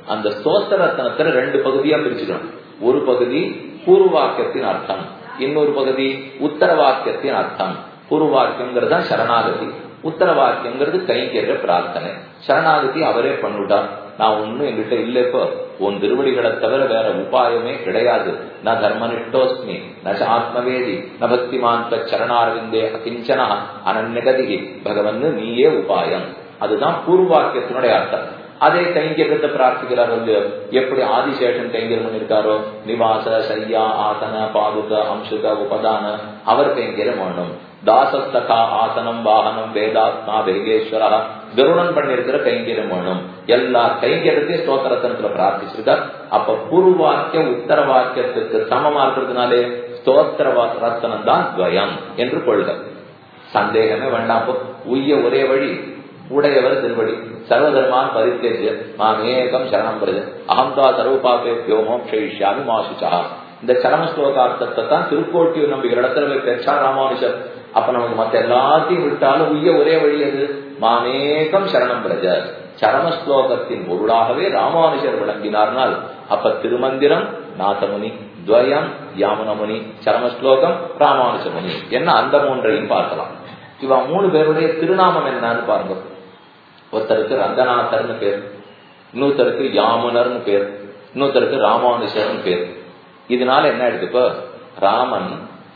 அந்த ஸ்தோத்திர ரத்னத்துல ரெண்டு பகுதியா பிரிச்சுக்கணும் ஒரு பகுதி பூர்வ வாக்கியத்தின் அர்த்தம் இன்னொரு பகுதி உத்தர வாக்கியத்தின் அர்த்தம் பூர்வ வாக்கியங்கிறது தான் சரணாகதி உத்தர வாக்கியங்கிறது கைங்கேற பிரார்த்தனை சரணாகதி அவரே பண்ணிவிட்டார் நான் ஒண்ணும் என்கிட்ட இல்ல இப்போ உன் திருவடிகளை தவிர வேற உபாயமே கிடையாது ந தர்மனிஷ்டோஸ்மி ந ஆத்மவேதி ந பக்திமாந்த சரணாரவிந்தே அகிஞ்சனா அனநிகதி பகவன் நீயே உபாயம் அதுதான் பூர்வாக்கியத்தினுடைய அர்த்தம் அதே கைங்கரியத்தை பிரார்த்திக்கிறார் வந்து எப்படி ஆதிசேஷன் கைங்கரியம் பண்ணிருக்காரோ நிவாச சையா ஆசன பாதுக அம்சுக உபதான அவர் கைங்கரியம் வேணும் தாசஸ்தகா ஆசனம் வாகனம் வேதாத்மா வேகேஸ்வரா கருடன் பண்ணிருக்கிற கைங்கரியம் வேணும் எல்லா கைங்கரியத்தையும் ஸ்தோத்திரத்தனத்துல பிரார்த்திச்சிருக்கார் அப்ப பூர்வ வாக்கிய உத்தர வாக்கியத்துக்கு சமமா இருக்கிறதுனாலே ஸ்தோத்திர ரத்தனம் தான் துவயம் என்று கொள்க சந்தேகமே வேண்டாம் உய்ய ஒரே வழி உடையவர் திருவடி சர்வதர்மான் பரித்தேஜ மாமேகம் சரணம் வருது அகம்தா சர்வபாபேபியோ மோக்ஷயிஷ்யாமி மாசுச்சா இந்த சரம ஸ்லோகார்த்தத்தை தான் திருக்கோட்டியூர் நம்பிக்கிற இடத்துல போய் பெற்றா ராமானுஷர் அப்ப நமக்கு மத்த எல்லாத்தையும் விட்டாலும் உய்ய ஒரே வழி அது மாமேகம் சரணம் பிரஜ சரம ஸ்லோகத்தின் பொருளாகவே ராமானுஷர் விளங்கினார்னால் அப்ப திருமந்திரம் நாதமுனி துவயம் யாமுனமுனி சரம ஸ்லோகம் ராமானுஜமுனி என்ன அந்த மூன்றையும் பார்க்கலாம் இவா மூணு பேருடைய திருநாமம் என்னன்னு பாருங்க ஒருத்தருக்கு ரங்கநாதர்னு பேர் இன்னொருத்தருக்கு யாமுனர்னு பேர் இன்னொருத்தருக்கு ராமானுஷர்னு பேர் இதனால என்ன ஆயிடுது இப்போ ராமன்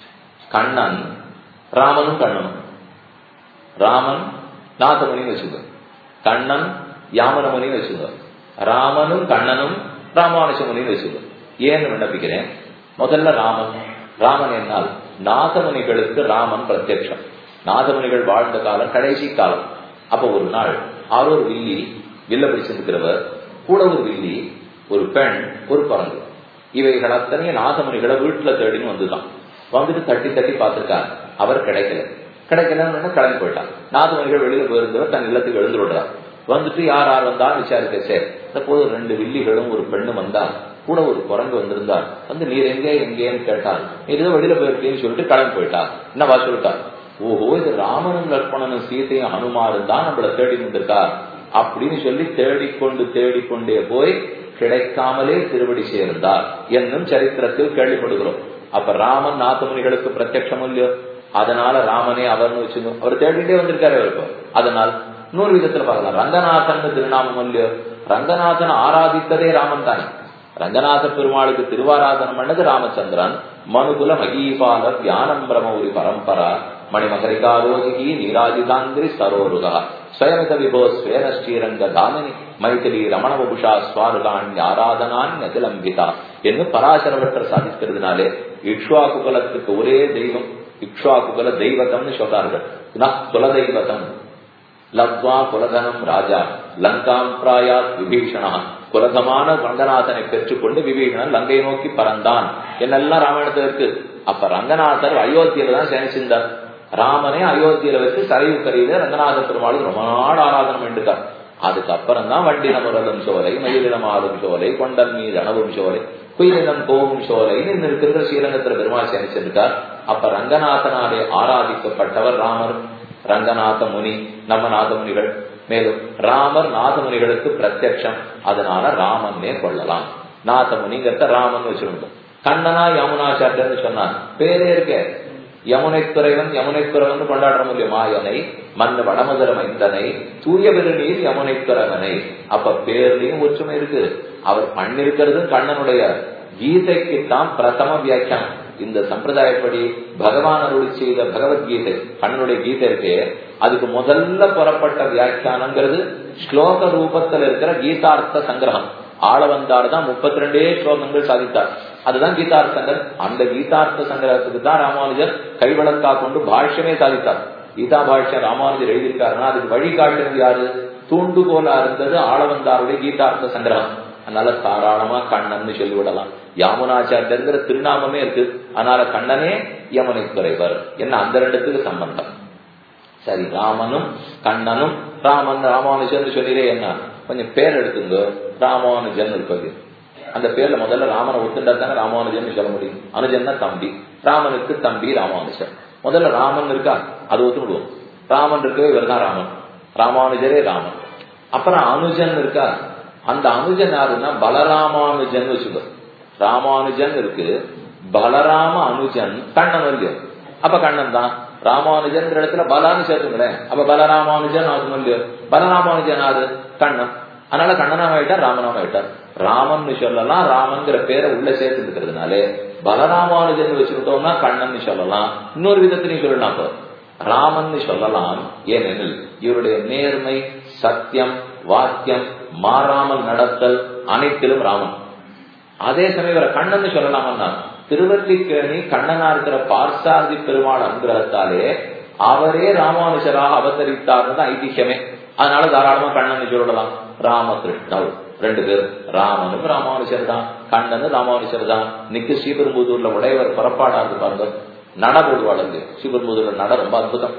கண்ணன் ராமனும் கண்ணனும் ராமன் நாதமுனின்னு வச்சுக்கோ கண்ணன் யாமனமுனின்னு வச்சுக்கோ ராமனும் கண்ணனும் ராமானுஷமுனின்னு வச்சுக்கோ ஏன்னு விண்ணப்பிக்கிறேன் முதல்ல ராமன் ராமன் என்னால் நாதமுனிகளுக்கு ராமன் பிரத்யட்சம் நாதமுனிகள் வாழ்ந்த காலம் கடைசி காலம் அப்ப ஒரு நாள் ஆரூர் வில்லி வில்ல பிடிச்சிருக்கிறவர் கூட ஒரு வில்லி ஒரு பெண் ஒரு குரங்கு இவைகள் அத்தனையும் நாதமுனிகளை வீட்டுல தேடின்னு வந்துதான் வந்துட்டு தட்டி தட்டி பார்த்திருக்காரு அவர் கிடைக்கல கிடைக்கலன்னு கிளம்பி போயிட்டான் நாதமுனிகள் வெளியில போயிருந்தவர் தன் இல்லத்துக்கு எழுந்து விடுறார் வந்துட்டு யார் யார் வந்தா விசாரிக்க சரி அப்போது ரெண்டு வில்லிகளும் ஒரு பெண்ணும் வந்தா கூட ஒரு குரங்கு வந்திருந்தார் வந்து நீர் எங்கே எங்கேன்னு கேட்டார் நீர் ஏதோ வெளியில போயிருக்கீங்கன்னு சொல்லிட்டு கிளம்பி போயிட்டார் என்னவா சொல்லிட்டார் ஓஹோ இது ராமனும் லக்ஷ்மணனும் சீதையும் ஹனுமாரும் தான் நம்மள தேடி வந்திருக்கார் அப்படின்னு சொல்லி தேடிக்கொண்டு தேடிக்கொண்டே போய் கிடைக்காமலே திருவடி சேர்ந்தார் என்னும் சரித்திரத்தில் கேள்விப்படுகிறோம் அப்ப ராமன் நாத்தமுனிகளுக்கு பிரத்யட்சம் இல்லையோ அதனால ராமனே அவர்னு வச்சுக்கோ அவர் தேடிட்டே வந்திருக்காரு அவருக்கு அதனால் இன்னொரு விதத்துல பார்க்கலாம் ரங்கநாதன் திருநாமம் இல்லையோ ரங்கநாதன் ஆராதித்ததே ராமன் தானே ரங்கநாத பெருமாளுக்கு திருவாராதனம் பண்ணது ராமச்சந்திரன் மனுகுல மகீபால தியானம் பிரமௌரி பரம்பரா மணிமகரிகாரோஜிகி நீராஜிதாங்கிரி சரோருகா ஸ்வயமித விபோ ஸ்வேன ஸ்ரீரங்க தாமினி மைதிலி ரமணவபுஷா ஸ்வாருகான் ஆராதனான் நதிலம்பிதா என்று பராசரவற்ற சாதிக்கிறதுனாலே இக்ஷ்வாக்கு குலத்துக்கு ஒரே தெய்வம் இக்ஷ்வாக்கு குல தெய்வதம்னு சொல்றார்கள் குலதெய்வதம் லப்வா குலதனம் ராஜா லங்காம் பிராயாத் விபீஷணா குலதமான ரங்கநாதனை பெற்றுக்கொண்டு விபீஷணன் லங்கை நோக்கி பறந்தான் என்னெல்லாம் ராமாயணத்துல இருக்கு அப்ப ரங்கநாதர் அயோத்தியில தான் சேனிச்சிருந்தார் ராமனே அயோத்தியில வச்சு சரையு கரையில ரங்கநாத பெருமாளுக்கு ரொம்ப நாள் ஆராதனம் பண்ணிருக்கார் அதுக்கப்புறம் தான் வண்டின முரலும் சோலை மயிலினம் ஆடும் சோலை கொண்டல் மீது அணவும் சோலை குயிலினம் போகும் சோலைன்னு இருக்கிற ஸ்ரீரங்கத்துல பெருமாள் சேனிச்சிருக்கார் அப்ப ரங்கநாதனாலே ஆராதிக்கப்பட்டவர் ராமர் ரங்கநாத முனி நம்ம நாதமுனிகள் மேலும் ராமர் நாதமுனிகளுக்கு பிரத்யட்சம் அதனால ராமன்னே கொள்ளலாம் நாதமுனிங்கிறத ராமன் வச்சிருந்தோம் கண்ணனா யமுனாச்சாரியர்னு சொன்னான் பேரே இருக்கே யமுனை துறைவன் யமுனை துறவன் கொண்டாடுற முடியும் மாயனை மண் வடமதுர மைந்தனை தூய பெருநீர் யமுனை துறவனை அப்ப பேர்லயும் ஒற்றுமை இருக்கு அவர் பண்ணிருக்கிறது கண்ணனுடைய கீதைக்கு தான் பிரதம வியாக்கியானம் இந்த சம்பிரதாயப்படி பகவான் அருளி செய்த பகவத்கீதை கண்ணனுடைய கீதை இருக்கே அதுக்கு முதல்ல புறப்பட்ட வியாக்கியானங்கிறது ஸ்லோக ரூபத்தில் இருக்கிற கீதார்த்த சங்கிரகம் ஆள வந்தார் தான் முப்பத்தி ரெண்டே ஸ்லோகங்கள் சாதித்தார் அதுதான் கீதார்த்தங்கள் அந்த கீதார்த்த சங்கிரகத்துக்கு தான் ராமானுஜர் கைவழக்கா கொண்டு பாஷ்யமே சாதித்தார் கீதா பாஷ்யம் ராமானுஜர் எழுதியிருக்காருன்னா அதுக்கு வழிகாட்டுறது யாரு தூண்டுகோலா இருந்தது ஆளவந்தாருடைய கீதார்த்த சங்கிரகம் அதனால தாராளமா கண்ணன்னு சொல்லிவிடலாம் யாமுனாச்சாரியங்கிற திருநாமமே இருக்கு அதனால கண்ணனே யமுனை துறைவர் என்ன அந்த ரெண்டுத்துக்கு சம்பந்தம் சரி ராமனும் கண்ணனும் ராமன் ராமானுஜன் சொல்லிடே என்ன கொஞ்சம் பேர் எடுத்துங்க ராமானுஜன் இருப்பது அந்த பேர்ல முதல்ல ராமனை ஒத்துண்டா தானே ராமானுஜன் சொல்ல முடியும் அனுஜன் தம்பி ராமனுக்கு தம்பி ராமானுஜன் முதல்ல ராமன் இருக்கா அது ஒத்துடுவோம் ராமன் இருக்கவே இவர் தான் ராமன் ராமானுஜரே ராமன் அப்புறம் அனுஜன் இருக்கா அந்த அனுஜன் யாருன்னா பலராமானுஜன் வச்சுக்கோ ராமானுஜன் இருக்கு பலராம அனுஜன் கண்ணன் இல்லையோ அப்ப கண்ணன் தான் ராமானுஜன் இடத்துல பலான்னு சேர்த்துங்களேன் அப்ப பலராமானுஜன் ஆகும் இல்லையோ பலராமானுஜன் ஆறு கண்ணன் அதனால கண்ணனாம ஆயிட்டார் ராமனாம ஆயிட்டார் ராமன் சொல்லலாம் ராமன்கிற பேரை உள்ள சேர்த்து இருக்கிறதுனாலே பலராமானுஜன் வச்சுக்கிட்டோம்னா கண்ணன் சொல்லலாம் இன்னொரு விதத்திலையும் சொல்லலாம் இப்போ ராமன் சொல்லலாம் ஏனெனில் இவருடைய நேர்மை சத்தியம் வாக்கியம் மாறாமல் நடத்தல் அனைத்திலும் ராமன் அதே சமயம் இவரை கண்ணன் சொல்லலாமன்னா திருவல்லிக்கேணி கண்ணனா இருக்கிற பார்சாரதி பெருமாள் அனுகிரகத்தாலே அவரே ராமானுஜராக அவதரித்தார்னு தான் ஐதிஹ்யமே அதனால தாராளமா கண்ணன் சொல்லலாம் ராமகிருஷ்ணர் ரெண்டு பேர் ராமனும் ராமானுஜர் தான் கண்ணனு ராமானுஜர் தான் நிக்கு ஸ்ரீபெரும்புதூர்ல உடையவர் புறப்பாடா இருக்கு பாருங்க நட போடுவாள் அங்கு ஸ்ரீபெரும்புதூர்ல நட ரொம்ப அற்புதம்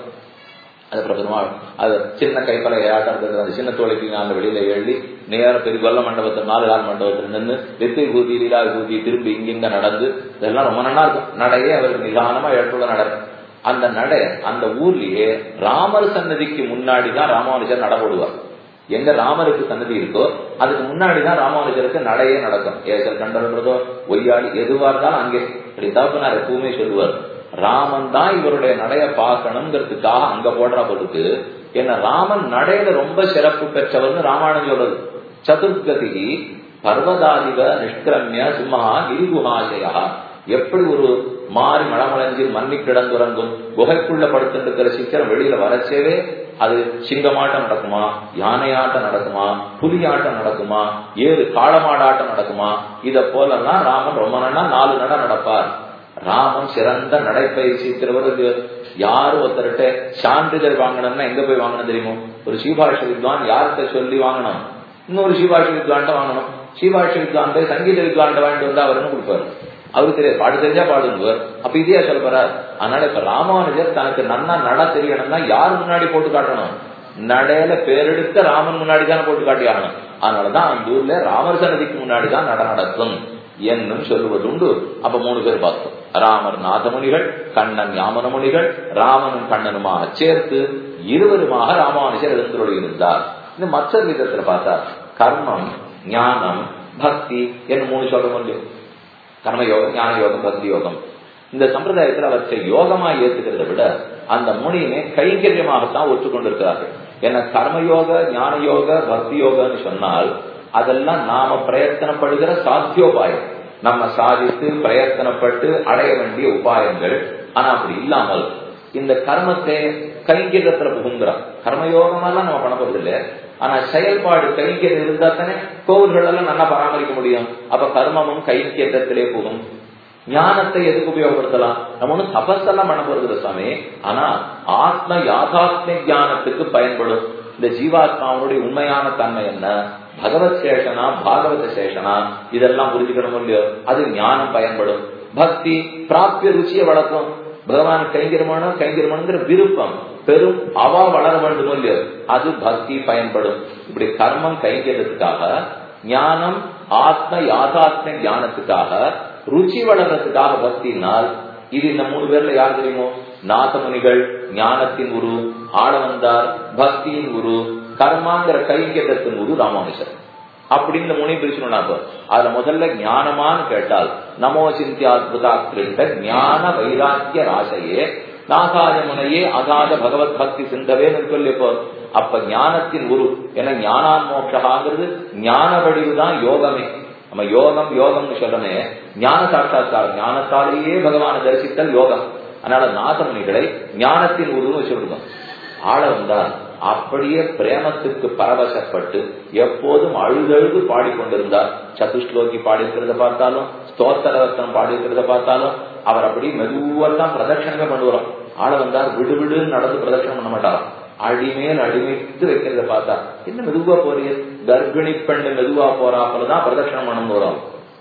அது பெருமாள் அது சின்ன கைப்பலை ஆட்டம் இருக்கிறது அந்த சின்ன தோலைக்கு நாங்கள் வெளியில எழுதி நேர பெரிய கொல்ல மண்டபத்தில் நாலு கால் மண்டபத்தில் நின்று வெத்தி கூதி லீலா கூதி திரும்பி இங்கிங்க நடந்து இதெல்லாம் ரொம்ப நல்லா இருக்கும் நடையே அவருக்கு நிதானமா ஏற்றுள்ள நடக்கும் அந்த நடை அந்த ஊர்லயே ராமர் சன்னதிக்கு முன்னாடி தான் ராமானுஜர் நட போடுவார் எங்க ராமருக்கு சன்னதி இருக்கோ அதுக்கு முன்னாடி தான் ராமானுஜருக்கு நடையே நடக்கும் ஏசல் கண்டன்றதோ ஒய்யாளி எதுவா இருந்தாலும் அங்கே இப்படி தகப்பனார் எப்பவுமே சொல்லுவார் ராமன் தான் இவருடைய நடைய பார்க்கணுங்கிறதுக்காக அங்க போடுற பொழுது என்ன ராமன் நடையில ரொம்ப சிறப்பு பெற்றவர்னு ராமாயணம் சொல்றது சதுர்கதி பர்வதாதிவ நிஷ்கிரமிய சிம்மஹா கிரிகுஹாசயா எப்படி ஒரு மாறி மழமளைஞ்சு மண்ணி கிடந்துறங்கும் குகைக்குள்ள படுத்துட்டு சீக்கிரம் வெளியில வரச்சேவே அது சிங்கமாட்டம் நடக்குமா யானையாட்டம் நடக்குமா புலியாட்டம் நடக்குமா ஏறு காளமாடாட்டம் நடக்குமா இத போலலாம் ராமன் ரொம்ப நாளா நாலு நட நடப்பார் ராமன் சிறந்த நடைப்பயிற்சி திருவருள் யாரு ஒருத்தர்கிட்ட சான்றிதழ் வாங்கணும்னா எங்க போய் வாங்கணும் தெரியுமோ ஒரு சீபாஷ வித்வான் யார்கிட்ட சொல்லி வாங்கணும் இன்னொரு சீபாஷ வித்வான்ட்ட வாங்கணும் சீபாஷ வித்வான் போய் சங்கீத வித்வான்ட்ட வாங்கிட்டு வந்தா அவருன்னு கொடுப்பாரு அவருக்கு தெரியாது பாடு தெரிஞ்சா பாடுங்குவார் அப்ப இதையா சொல்ல போறார் அதனால இப்ப ராமானுஜர் தனக்கு நன்னா நட தெரியணும்னா யார் முன்னாடி போட்டு காட்டணும் நடையில பேரெடுத்த ராமன் முன்னாடி தானே போட்டு காட்டி ஆகணும் அதனாலதான் அந்த ஊர்ல ராமர் சன்னதிக்கு முன்னாடி தான் நட நடக்கும் என்னும் சொல்லுவது உண்டு அப்ப மூணு பேர் பார்த்தோம் ராமர் நாதமுனிகள் கண்ணன் யாமனமுனிகள் ராமனும் கண்ணனுமாக சேர்த்து இருவருமாக ராமானுஜர் எழுந்தருளி இருந்தார் இந்த மற்ற விதத்துல பார்த்தா கர்மம் ஞானம் பக்தி என்று மூணு சொல்ல முடியும் கர்ம யோகம் ஞான யோகம் பக்தி யோகம் இந்த சம்பிரதாயத்தில் அவற்றை யோகமா ஏத்துக்கிறத விட அந்த முனியுமே கைங்கரியமாகத்தான் ஒற்றுக்கொண்டிருக்கிறார்கள் ஏன்னா கர்மயோக ஞான யோக பக்தி யோகன்னு சொன்னால் அதெல்லாம் நாம பிரயத்தனப்படுகிற சாத்தியோபாயம் நம்ம சாதித்து பிரயத்தனப்பட்டு அடைய வேண்டிய உபாயங்கள் ஆனா அப்படி இல்லாமல் இந்த கர்மத்தை கைங்கரியத்துல புகுங்கிறோம் கர்மயோகமெல்லாம் நம்ம பண்ண போறது இல்லை ஆனா செயல்பாடு கைங்கரியம் இருந்தா தானே கோவில்கள் எல்லாம் நல்லா பராமரிக்க முடியும் அப்ப கர்மமும் கைங்கரியத்திலே போகும் ஞானத்தை எதுக்கு உபயோகப்படுத்தலாம் நம்ம ஒன்றும் தபஸெல்லாம் பண்ண போறது சாமி ஆனா ஆத்ம யாதாத்ம ஞானத்துக்கு பயன்படும் இந்த ஜீவாத்மாவுடைய உண்மையான தன்மை என்ன பகவத் சேஷனா பாகவத சேஷனா இதெல்லாம் புரிஞ்சுக்கணும் இல்லையோ அது ஞானம் பயன்படும் பக்தி பிராப்பிய ருச்சியை வளர்க்கும் பகவான் கைங்கரமான கைங்கரமானுங்கிற விருப்பம் பெரும் அவா வளர வேண்டும் இல்லையோ அது பக்தி பயன்படும் இப்படி கர்மம் கைங்கிறதுக்காக ஞானம் ஆத்ம யாதாத்ம ஞானத்துக்காக ருச்சி வளர்றதுக்காக பக்தினால் இது இந்த மூணு பேர்ல யார் தெரியுமோ நாதமுனிகள் ஞானத்தின் குரு ஆளவந்தார் பக்தியின் குரு கர்மாங்கிற கைங்கேட்டத்தின் குரு ராமானுஜர் அப்படின்னு இந்த முனை பிரிச்சுனா அதுல முதல்ல ஞானமான்னு கேட்டால் நமோ சிந்தியாத்புதா கிருஷ்ட ஞான வைராக்கிய ராசையே நாகாத முனையே அகாத பகவத் பக்தி சிந்தவேன்னு சொல்லி இப்போ அப்ப ஞானத்தின் குரு ஏன்னா ஞானான் மோட்சகாங்கிறது ஞான வடிவுதான் யோகமே நம்ம யோகம் யோகம்னு சொல்லமே ஞான சாட்சாத்காரம் ஞானத்தாலேயே பகவானை தரிசித்தல் யோகம் அதனால நாதமுனிகளை ஞானத்தின் உருவம் வச்சுருக்கோம் ஆள வந்தால் அப்படியே பிரேமத்துக்கு பரவசப்பட்டு எப்போதும் அழுதழுது பாடிக்கொண்டிருந்தார் சதுஸ்லோகி பாடிக்கிறத பார்த்தாலும் ஸ்தோத்திரவத்தனம் பாடிக்கிறத பார்த்தாலும் அவர் அப்படி மெதுவெல்லாம் பிரதட்சணமே பண்ணுவாராம் ஆள வந்தார் விடு விடுன்னு நடந்து பிரதட்சணம் பண்ண மாட்டாராம் அடிமேல் அடிமைத்து வைக்கிறத பார்த்தா என்ன மெதுவா போறீங்க கர்ப்பிணி பெண்ணு மெதுவா போறாப்பலதான் பிரதட்சணம் பண்ண போறோம்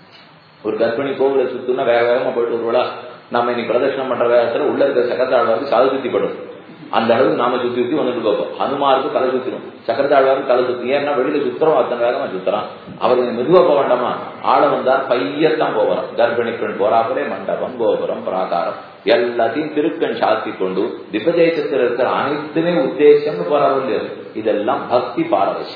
ஒரு கர்ப்பிணி கோவில சுத்துனா வேக வேகமா போயிட்டு வருவா நம்ம இன்னைக்கு பிரதட்சணம் பண்ற வேகத்துல உள்ள இருக்க சக்கரத்தாழ்வாருக்கு சாது சுத்தி படும் அந்த அளவுக்கு நாம சுத்தி சுத்தி வந்துட்டு பார்ப்போம் ஹனுமாருக்கு தலை சுத்திடும் சக்கரத்தாழ்வாருக்கு தலை சுத்தி ஏன்னா வெளியில சுத்துறோம் அத்தனை வேகமா சுத்துறான் அவர் மெதுவா போக வேண்டாமா ஆள வந்தார் பையத்தான் போவாராம் கர்ப்பிணி பெண் போறாப்பலே மண்டபம் கோபுரம் பிராகாரம் எல்லாத்தையும் திருக்கண் சாத்தி கொண்டு திபதேசத்தில் இருக்கிற அனைத்துமே உத்தேசம்னு போறாரு இதெல்லாம் பக்தி பாரவசியம்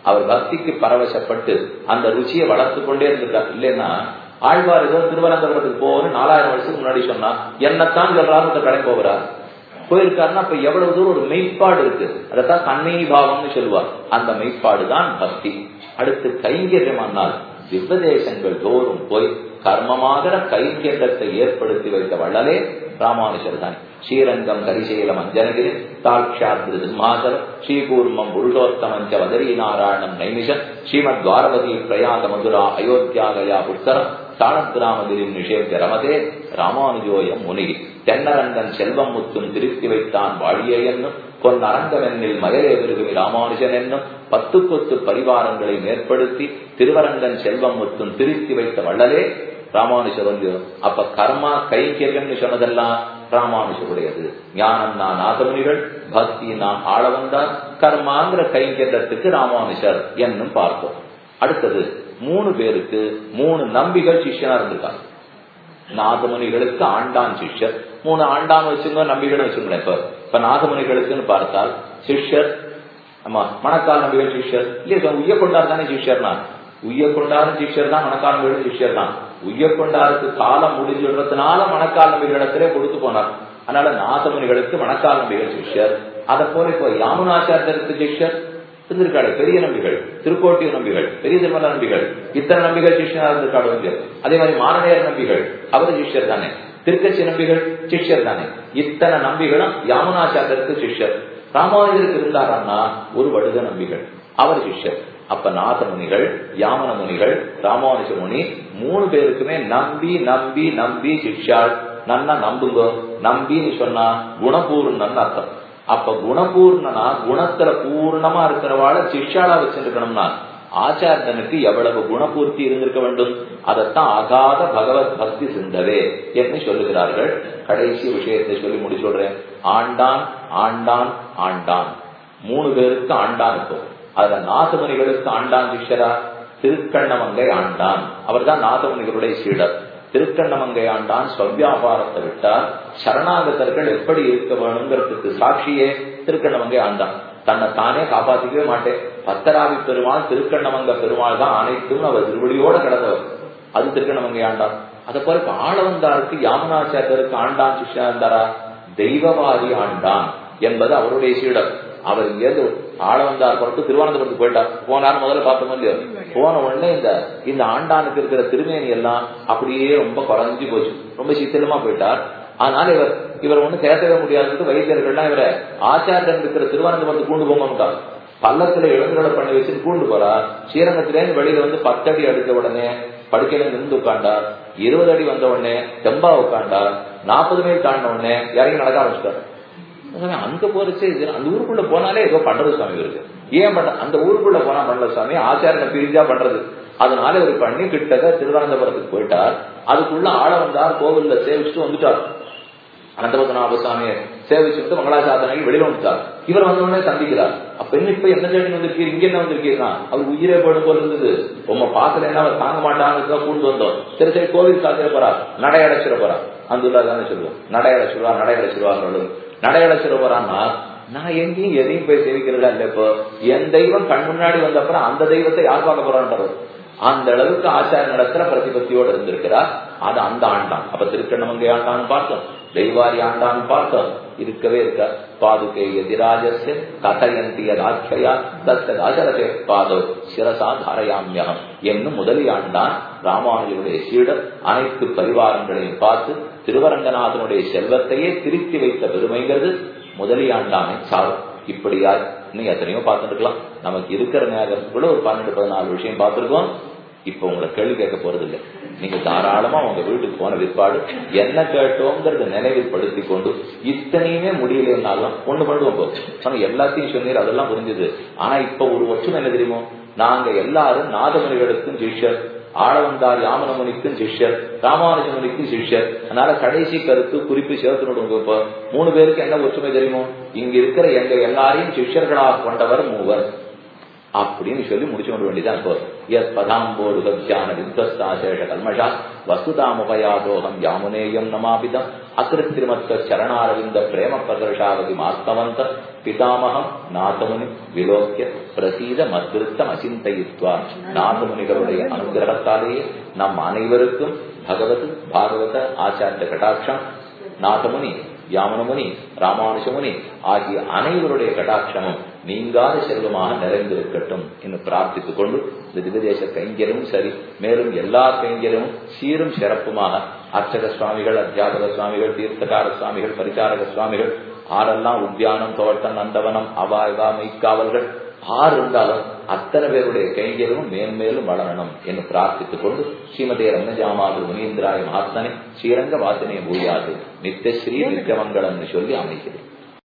அவர் பக்திக்கு பரவசப்பட்டு அந்த ருச்சியை வளர்த்து கொண்டே இருந்திருக்கார் இல்லைன்னா ஆழ்வார் ஏதோ திருவனந்தபுரத்துக்கு போகணும் நாலாயிரம் வருஷத்துக்கு முன்னாடி சொன்னா என்னத்தான் சொல்றாரு இந்த கடை போகிறார் போயிருக்காருன்னா அப்ப எவ்வளவு தூரம் ஒரு மெய்ப்பாடு இருக்கு அதைத்தான் கண்ணை பாவம்னு சொல்லுவார் அந்த மெய்ப்பாடு தான் பக்தி அடுத்து கைங்கரியமானால் திவ்வதேசங்கள் தோறும் போய் கர்மமாகிற கைங்கரியத்தை ஏற்படுத்தி வைத்த வள்ளலே ராமானுஜர் தான் ஸ்ரீரங்கம் கரிசைலம் அஞ்சனகிரி தாட்சாத்ரி சிம்மாசலம் ஸ்ரீகூர்மம் புருஷோத்தமஞ்ச வதரி நாராயணம் நைமிஷம் ஸ்ரீமத் துவாரவதி பிரயாக மதுரா அயோத்தியாகயா புஷ்கரம் தாளக்கிராமகிரி நிஷேப்ய ரமதே ராமானுஜோயம் முனி தென்னரங்கன் செல்வம் முத்தும் திருத்தி வைத்தான் வாழிய என்னும் பொன்னரங்கமென்னில் மயலே விருகுமி ராமானுஜன் என்னும் பத்து கொத்து பரிவாரங்களை மேற்படுத்தி திருவரங்கன் செல்வம் முத்தும் திருத்தி வைத்த வள்ளலே ராமானுஜர் வந்து அப்ப கர்மா கைங்கரியம்னு சொன்னதெல்லாம் ராமானுஜருடையது ஞானம் நான் நாதமுனிகள் பக்தி நான் ஆள வந்தார் கர்மாங்கிற கைங்கரியத்துக்கு ராமானுஜர் என்னும் பார்த்தோம் அடுத்தது மூணு பேருக்கு மூணு நம்பிகள் சிஷ்யனா இருந்திருக்காங்க நாதமுனிகளுக்கு ஆண்டான் சிஷ்யர் மூணு ஆண்டான் வச்சுங்க நம்பிகள் வச்சுங்களேன் இப்ப இப்ப நாதமுனிகளுக்குன்னு பார்த்தால் சிஷ்யர் ஆமா மணக்கால் நம்பிகள் சிஷ்யர் இல்லையா உய்ய கொண்டார் தானே சிஷ்யர் தான் உய்ய கொண்டாரும் சிஷ்யர் தான் மணக்கால் நம்பிகளும் சிஷ்யர் தான் உய்ய கொண்டாருக்கு காலம் முடிஞ்சுடுறதுனால மணக்கால் நம்பிகளிடத்திலே கொடுத்து போனார் அதனால நாதமுனிகளுக்கு மணக்கால் நம்பிகள் சிஷ்யர் அதை போல இப்போ யாமுனாச்சாரியருக்கு சிஷ்யர் இருந்திருக்காடு பெரிய நம்பிகள் திருக்கோட்டியூர் நம்பிகள் பெரிய திருமல நம்பிகள் இத்தனை நம்பிகள் சிஷ்யனா இருந்திருக்காடு வந்து அதே மாதிரி மாரணையர் நம்பிகள் அவரு சிஷ்யர் தானே திருக்கட்சி நம்பிகள் சிஷ்யர் தானே இத்தனை நம்பிகளும் யாமுனாச்சாரியருக்கு சிஷ்யர் ராமானுஜருக்கு இருந்தாரான்னா ஒரு வடுக நம்பிகள் அவர் சிஷ்யர் அப்ப நாத முனிகள் யாமன முனிகள் ராமானுஜ முனி மூணு பேருக்குமே நம்பி நம்பி நம்பி சிஷ்யாள் நன்னா நம்புங்க நம்பின்னு சொன்னா குணபூர்ணன் அர்த்தம் அப்ப குணபூர்ணனா குணத்துல பூர்ணமா இருக்கிறவாள சிஷ்யாளா வச்சிருக்கணும்னா ஆச்சாரியனுக்கு எவ்வளவு குணபூர்த்தி இருந்திருக்க வேண்டும் அதைத்தான் அகாத பகவத் பக்தி சிந்தவே என்று சொல்லுகிறார்கள் கடைசி விஷயத்தை சொல்லி முடி சொல்றேன் ஆண்டான் ஆண்டான் ஆண்டான் மூணு பேருக்கு ஆண்டான் இருக்கும் அதுல நாதமுனிகளுக்கு ஆண்டான் சிஷ்யரா திருக்கண்ணமங்கை ஆண்டான் அவர் தான் நாதமுனிகளுடைய சீடர் திருக்கண்ணமங்கை ஆண்டான் ஸ்வவியாபாரத்தை விட்டால் சரணாகதர்கள் எப்படி இருக்க வேணுங்கிறதுக்கு சாட்சியே திருக்கண்ணமங்கை ஆண்டான் தன்னை தானே காப்பாத்திக்கவே மாட்டேன் பத்தராவி பெருமாள் திருக்கண்ணமங்க பெருமாள் தான் அனைத்தும் அவர் திருவடியோட கிடந்தவர் அது திருக்கண்ணமங்கை ஆண்டான் அதை போல இப்ப ஆளவந்தாருக்கு யாமுனாச்சாரியருக்கு ஆண்டான் சிஷ்யா இருந்தாரா தெய்வவாதி ஆண்டான் என்பது அவருடைய சீடர் அவர் இங்கேருந்து ஆளவந்தார் பொறுத்து திருவனந்தபுரத்துக்கு போயிட்டார் போனார் முதல்ல பார்த்தோம் இல்லையோ போன உடனே இந்த இந்த ஆண்டானுக்கு இருக்கிற திருமேனி எல்லாம் அப்படியே ரொம்ப குறைஞ்சு போச்சு ரொம்ப சித்திரமா போயிட்டார் அதனால இவர் இவர் ஒண்ணு கேட்கவே முடியாதது வைத்தியர்கள்லாம் இவரை ஆச்சாரியன் இருக்கிற திருவனந்தபுரத்துக்கு கூண்டு போக மாட்டார் பள்ளத்துல எழுந்துகளை பண்ணி வச்சுட்டு கூண்டு போறார் ஸ்ரீரங்கத்திலேருந்து வெளியில வந்து பத்தடி அடித்த உடனே படுக்கையில நின்று உட்காண்டார் இருபது அடி வந்த உடனே தெம்பா உட்காண்டார் நாற்பது மைல் தாண்டின உடனே இறங்கி நடக்க ஆரம்பிச்சிட்டார் அங்க போறச்சு அந்த ஊருக்குள்ள போனாலே ஏதோ பண்றது சுவாமி இருக்கு ஏன் பண்ண அந்த ஊருக்குள்ள போனா பண்ணல சுவாமி ஆச்சாரனை பிரிஞ்சா பண்றது அதனால இவர் பண்ணி கிட்டக்க திருவனந்தபுரத்துக்கு போயிட்டார் அதுக்குள்ள ஆள வந்தார் கோவில்ல சேவிச்சுட்டு வந்துட்டார் அனந்தபத்மநாப சுவாமியை சேவிச்சுட்டு மங்களாசாதனைக்கு வெளியில வந்துட்டார் இவர் வந்த உடனே சந்திக்கிறார் அப்ப என்ன இப்ப என்ன தேடி வந்திருக்கீங்க இங்க என்ன வந்திருக்கீங்கன்னா அவர் உயிரே போடும் போல இருந்தது உங்க பாக்கலன்னா அவர் தாங்க மாட்டாங்க கூண்டு வந்தோம் சரி சரி கோவில் சாத்திர போறா நடை அடைச்சிட போறா அந்த தானே சொல்லுவோம் நடை அடைச்சிடுவா நடை அடைச்சிடுவாங்க நடை அடைச்சிட போறான்னா நான் எங்கேயும் எதையும் போய் சேவிக்கிறதா இல்ல இப்போ என் தெய்வம் கண் முன்னாடி வந்த அப்புறம் அந்த தெய்வத்தை யார் பார்க்க போறான்றது அந்த அளவுக்கு ஆச்சார நடத்துற பிரதிபத்தியோடு இருந்திருக்கிறார் அது அந்த ஆண்டான் அப்ப திருக்கண்ணமங்கை ஆண்டான்னு பார்த்தோம் தெய்வாரி ஆண்டான்னு பார்த்தோம் இருக்கவே இருக்க பாதுகை எதிராஜஸ்ய கதயந்திய ராட்சயா தத்த ராஜரதே பாதோ சிரசா தாரயாமியம் என்னும் முதலி ஆண்டான் ராமானுஜருடைய சீடர் அனைத்து பரிவாரங்களையும் பார்த்து திருவரங்கநாதனுடைய செல்வத்தையே திருத்தி வைத்த பெருமைங்கிறது முதலியாண்டானை சாரும் இப்படியா இன்னும் எத்தனையோ பார்த்துட்டு இருக்கலாம் நமக்கு இருக்கிற நேரத்துக்குள்ள ஒரு பன்னெண்டு பதினாலு விஷயம் பார்த்துருக்கோம் இப்ப உங்களை கேள்வி கேட்க போறது இல்லை நீங்க தாராளமா உங்க வீட்டுக்கு போன விற்பாடு என்ன கேட்டோங்கிறத நினைவில் படுத்தி கொண்டு இத்தனையுமே முடியலன்னாலும் ஒண்ணு பண்ணுவோம் போது எல்லாத்தையும் சொன்னீர் அதெல்லாம் புரிஞ்சுது ஆனா இப்ப ஒரு ஒற்றுமை என்ன தெரியுமோ நாங்க எல்லாரும் நாதமணிகளுக்கும் சிஷ்யர் ஆளவந்தார் யாமனமுனிக்கும் சிஷ்யர் ராமானுஜமுனிக்கும் சிஷ்யர் அதனால கடைசி கருத்து குறிப்பு சேர்த்து இப்போ மூணு பேருக்கு என்ன ஒற்றுமை தெரியுமோ இங்க இருக்கிற எங்க எல்லாரையும் சிஷ்யர்களாக கொண்டவர் மூவர் அப்படின்னு சொல்லி முடிச்சு கொண்டு வேண்டியதான் இப்போ எத் பதாம்போருக தியான வித்வஸ்தாசேஷ கல்மஷா வசுதாமுபயாதோகம் யாமுனேயம் நமாபிதம் அகிருத்திரிமத்வ சரணாரவிந்த பிரேம பிரகர்ஷாவதி மாஸ்தவந்த பிதாமகம் நாதமுனி விலோக்கிய பிரசீத மத்ருத்தம் அச்சிந்தயித்வா நாதமுனிகளுடைய அனுகிரகத்தாலேயே நம் அனைவருக்கும் பகவத் பாகவத ஆச்சாரிய கட்டாட்சம் நாதமுனி யாமனமுனி ராமானுஷமுனி ஆகிய அனைவருடைய கடாட்சமும் நீங்காத செல்வமாக நிறைந்திருக்கட்டும் என்று பிரார்த்தித்துக் கொண்டு இந்த திவதேச கைங்கரமும் சரி மேலும் எல்லா கைங்கரமும் சீரும் சிறப்புமாக அர்ச்சக சுவாமிகள் அத்தியாபக சுவாமிகள் தீர்த்தகார சுவாமிகள் பரிசாரக சுவாமிகள் ஆரெல்லாம் உத்தியானம் தோட்டம் நந்தவனம் அவாய்வா மெய்க்காவல்கள் ஆறு இருந்தாலும் அத்தனை பேருடைய கைங்கரமும் மேன்மேலும் வளரணும் என்று பிரார்த்தித்துக் கொண்டு ஸ்ரீமதே ரங்கஜாமாது முனீந்திராய மகாத்மனே ஸ்ரீரங்க வாசனே பூயாது நித்தியஸ்ரீ நித்தியமங்கலம்னு சொல்லி அமைக்கிறேன்